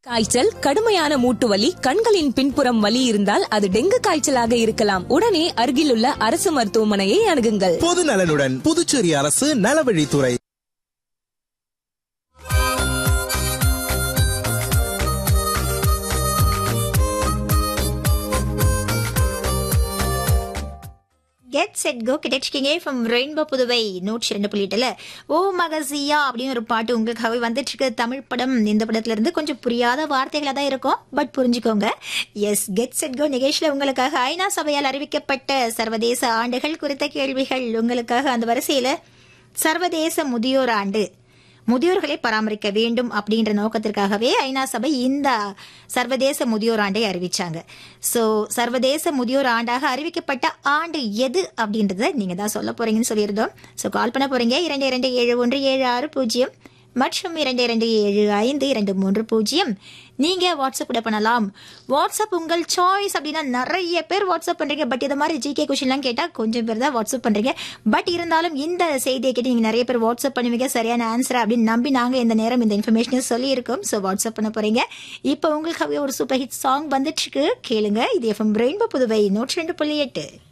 காய்ச்சல் கடுமையான மூட்டு வலி கண்களின் பின்புறம் வலி இருந்தால் அது டெங்கு காய்ச்சலாக இருக்கலாம் உடனே அருகிலுள்ள அரசு மருத்துவமனையை அணுகுங்கள் பொது நலனுடன் புதுச்சேரி அரசு நலவழித்துறை கெட் செட் கோ கிடைச்சிக்கிங்க ஃப்ரம் ரெயின்போ புதுவை நூற்றி ரெண்டு புள்ளி எட்டுல ஓ மகசியா அப்படின்னு ஒரு பாட்டு உங்களுக்காகவே வந்துட்டு இருக்கு தமிழ் படம் இந்த படத்துல இருந்து கொஞ்சம் புரியாத வார்த்தைகளா தான் இருக்கும் பட் புரிஞ்சுக்கோங்க எஸ் கெட் செட் கோ நிகழ்ச்சியில உங்களுக்காக ஐநா சபையால் அறிவிக்கப்பட்ட சர்வதேச ஆண்டுகள் குறித்த கேள்விகள் உங்களுக்காக அந்த வரிசையில சர்வதேச முதியோர் ஆண்டு முதியோர்களை பராமரிக்க வேண்டும் அப்படின்ற நோக்கத்திற்காகவே ஐநா சபை இந்த சர்வதேச முதியோர் ஆண்டை அறிவிச்சாங்க ஸோ சர்வதேச முதியோர் ஆண்டாக அறிவிக்கப்பட்ட ஆண்டு எது அப்படின்றத நீங்க தான் சொல்ல போறீங்கன்னு சொல்லியிருந்தோம் ஸோ கால் பண்ண போறீங்க இரண்டு இரண்டு ஏழு ஒன்று ஏழு ஆறு பூஜ்ஜியம் மற்றும் இரண்டு இரண்டு ஏழு ஐந்து இரண்டு மூன்று பூஜ்ஜியம் நீங்க வாட்ஸ்அப் கூட பண்ணலாம் வாட்ஸ்அப் உங்கள் சாய்ஸ் அப்படின்னா நிறைய பேர் வாட்ஸ்அப் பண்றீங்க பட் இது மாதிரி ஜிகே கொஸ்டின்லாம் கேட்டா கொஞ்சம் பேர் தான் வாட்ஸ்அப் பண்றீங்க பட் இருந்தாலும் இந்த செய்தியை கேட்டு நீங்க நிறைய பேர் வாட்ஸ்அப் பண்ணுவீங்க சரியான ஆன்சர் அப்படின்னு நம்பி நாங்க இந்த நேரம் இந்த இன்ஃபர்மேஷனை சொல்லியிருக்கோம் ஸோ வாட்ஸ்அப் பண்ண போறீங்க இப்போ உங்களுக்காகவே ஒரு சூப்பர் ஹிட் சாங் வந்துட்டு இருக்கு கேளுங்க இது எஃப்எம் ரெயின்போ புதுவை நூற்றி ரெண்டு புள்ளி எட்டு